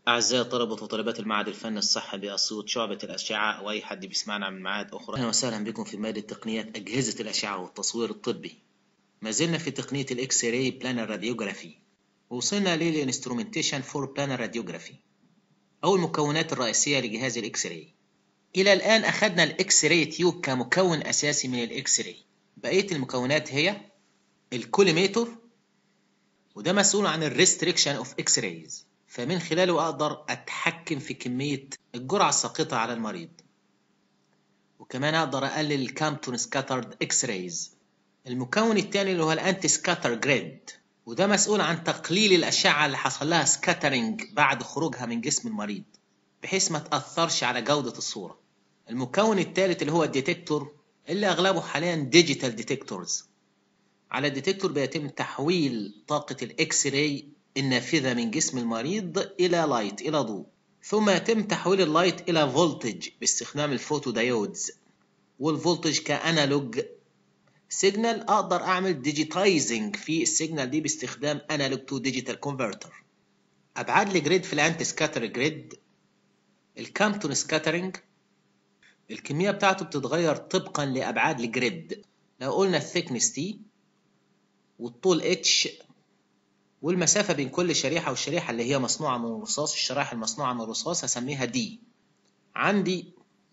أعزائي طلبة وطالبات المعهد الفني الصحي بأسيوط شعبة الأشعة أو أي حد بيسمعنا من معاهد أخرى أهلا وسهلا بكم في مادة تقنيات أجهزة الأشعة والتصوير الطبي ما زلنا في تقنية الإكس راي بلانر راديوجرافي وصلنا للإنسترومنتيشن فور بلانر راديوجرافي أو المكونات الرئيسية لجهاز الإكس راي إلى الآن أخذنا الإكس راي تيوب كمكون أساسي من الإكس راي بقية المكونات هي الكوليميتور وده مسؤول عن الريستريكشن اوف اكس رايز فمن خلاله اقدر اتحكم في كميه الجرعه الساقطه على المريض وكمان اقدر اقلل الكامبتون سكاترد اكس رايز المكون الثاني اللي هو الانتي سكاتر جريد وده مسؤول عن تقليل الاشعه اللي حصل لها سكاترنج بعد خروجها من جسم المريض بحيث ما تاثرش على جوده الصوره المكون الثالث اللي هو الديتكتور اللي اغلبه حاليا ديجيتال ديتكتورز على الديتكتور بيتم تحويل طاقة الإكس راي النافذة من جسم المريض إلى لايت إلى ضوء ثم يتم تحويل اللايت إلى فولتج باستخدام الفوتو دايودز والفولتج كأنالوج سيجنال أقدر أعمل ديجيتايزنج في السيجنال دي باستخدام أنالوج تو ديجيتال كونفرتر أبعاد الجريد في الأنتي سكاتر جريد الكامبتون سكاترنج الكمية بتاعته بتتغير طبقا لأبعاد الجريد لو قلنا الثيكنس تي والطول اتش والمسافة بين كل شريحة والشريحة اللي هي مصنوعة من الرصاص الشرائح المصنوعة من الرصاص هسميها دي عندي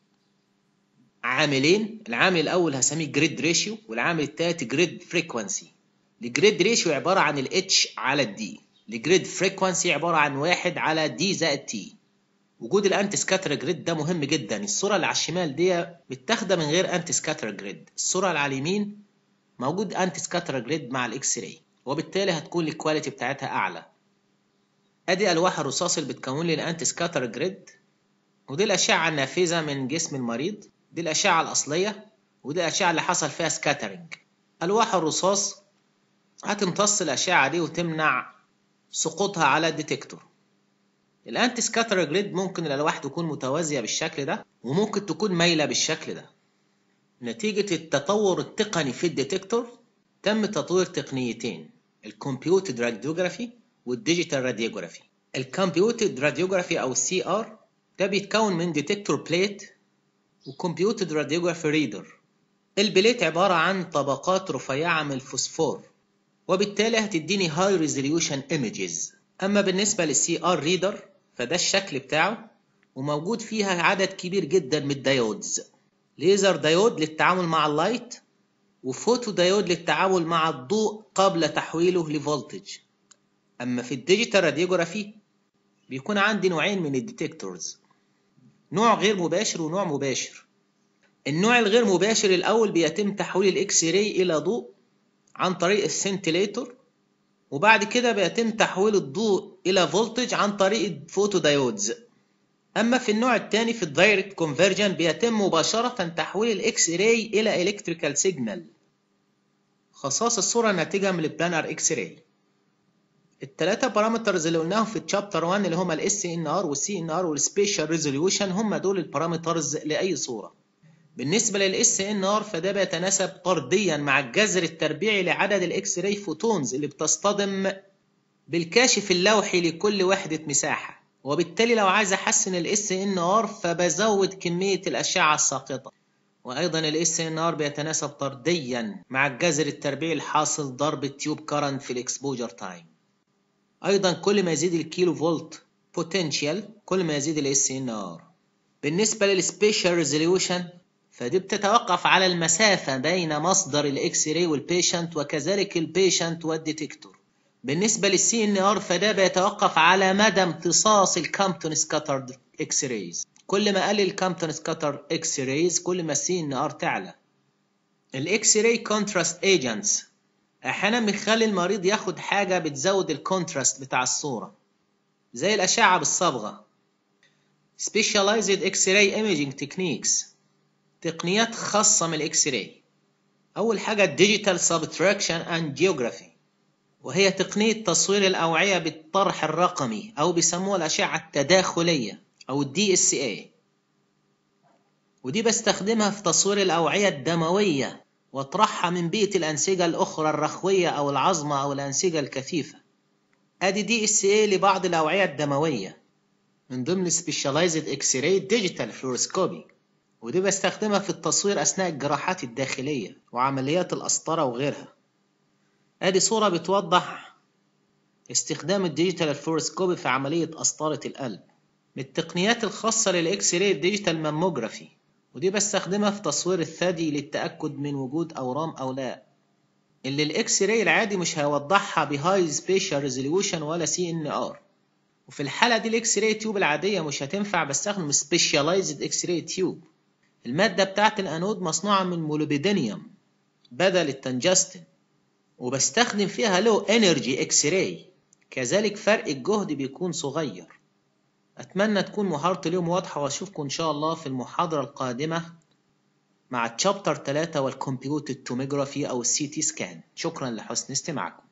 عاملين العامل الأول هسميه جريد ريشيو والعامل الثالث جريد فريكوانسي الجريد ريشيو عبارة عن الاتش على الدي الجريد فريكوانسي عبارة عن واحد على دي زائد تي وجود الانتي سكاتر جريد ده مهم جدا الصورة اللي على الشمال دي متاخدة من غير انتي سكاتر جريد الصورة اللي على اليمين موجود انتي سكاتر جريد مع الاكس راي وبالتالي هتكون الكواليتي بتاعتها اعلى ادي الواح الرصاص اللي بتكون لي الانتي سكاتر جريد ودي الاشعه النافذه من جسم المريض دي الاشعه الاصليه ودي الاشعه اللي حصل فيها سكاترنج الواح الرصاص هتمتص الاشعه دي وتمنع سقوطها على الديتكتور الانتي سكاتر جريد ممكن الالواح تكون متوازيه بالشكل ده وممكن تكون مايله بالشكل ده نتيجة التطور التقني في الديتكتور تم تطوير تقنيتين الكمبيوتد راديوجرافي والديجيتال راديوجرافي الكمبيوتد راديوجرافي او السي ار ده بيتكون من ديتكتور بليت وكمبيوتد راديوجرافي ريدر البليت عبارة عن طبقات رفيعة من الفوسفور وبالتالي هتديني هاي ريزوليوشن ايمجز اما بالنسبة للسي ار ريدر فده الشكل بتاعه وموجود فيها عدد كبير جدا من الدايودز ليزر دايود للتعامل مع اللايت وفوتو دايود للتعامل مع الضوء قبل تحويله لفولتج اما في الديجيتال راديوجرافي بيكون عندي نوعين من الديتكتورز نوع غير مباشر ونوع مباشر النوع الغير مباشر الاول بيتم تحويل الاكس راي الى ضوء عن طريق السنتيليتور وبعد كده بيتم تحويل الضوء الى فولتج عن طريق الفوتو دايودز اما في النوع الثاني في الدايركت كونفرجن بيتم مباشرة تحويل الاكس راي الى الكتريكال سيجنال خصائص الصورة ناتجة من البلانر اكس راي التلاتة بارامترز اللي قلناهم في الشابتر 1 اللي هما الاس ان ار والسي ان ار والسبيشال ريزوليوشن هما دول البارامترز لاي صورة بالنسبة للاس ان ار فده بيتناسب طرديا مع الجذر التربيعي لعدد الاكس راي فوتونز اللي بتصطدم بالكاشف اللوحي لكل وحدة مساحة وبالتالي لو عايز احسن الاس ان ار فبزود كميه الاشعه الساقطه وايضا الاس ان ار بيتناسب طرديا مع الجذر التربيعي الحاصل ضرب التيوب كارنت في الاكسبوجر تايم ايضا كل ما يزيد الكيلو فولت بوتنشال كل ما يزيد الاس ان ار بالنسبه للسبيشال ريزوليوشن فدي بتتوقف على المسافه بين مصدر الاكس راي والبيشنت وكذلك البيشنت والديتكتور بالنسبة للسي ان ار فده بيتوقف على مدى امتصاص الكامبتون سكاترد اكس رايز كل ما قلل الكامبتون سكاتر اكس رايز كل ما السي ان ار تعلى الاكس راي كونتراست ايجنتس احيانا بنخلي المريض ياخد حاجة بتزود الكونتراست بتاع الصورة زي الاشعة بالصبغة specialized X-ray imaging techniques تقنيات خاصة من الاكس راي اول حاجة الديجيتال سبتراكشن اند جيوغرافي وهي تقنية تصوير الأوعية بالطرح الرقمي أو بيسموها الأشعة التداخلية أو الدي اس اي ودي بستخدمها في تصوير الأوعية الدموية واطرحها من بيئة الأنسجة الأخرى الرخوية أو العظمة أو الأنسجة الكثيفة أدي دي اس اي لبعض الأوعية الدموية من ضمن سبيشاليزد اكس راي ديجيتال فلوروسكوبي ودي بستخدمها في التصوير أثناء الجراحات الداخلية وعمليات القسطرة وغيرها ادي صورة بتوضح استخدام الديجيتال فلوروسكوبي في عملية قسطرة القلب من التقنيات الخاصة للإكس راي ديجيتال ماموجرافي ودي بستخدمها في تصوير الثدي للتأكد من وجود أورام أو لا اللي الإكس راي العادي مش هيوضحها بهاي سبيشال ريزوليوشن ولا سي إن آر وفي الحالة دي الإكس راي تيوب العادية مش هتنفع بستخدم سبيشاليزد إكس راي تيوب المادة بتاعت الأنود مصنوعة من مولوبيدينيوم بدل التنجستن وبستخدم فيها لو انرجي اكس راي كذلك فرق الجهد بيكون صغير أتمنى تكون محاضرة اليوم واضحة وأشوفكم إن شاء الله في المحاضرة القادمة مع تشابتر 3 والكمبيوتر توميجرافي أو السي تي سكان شكرا لحسن استماعكم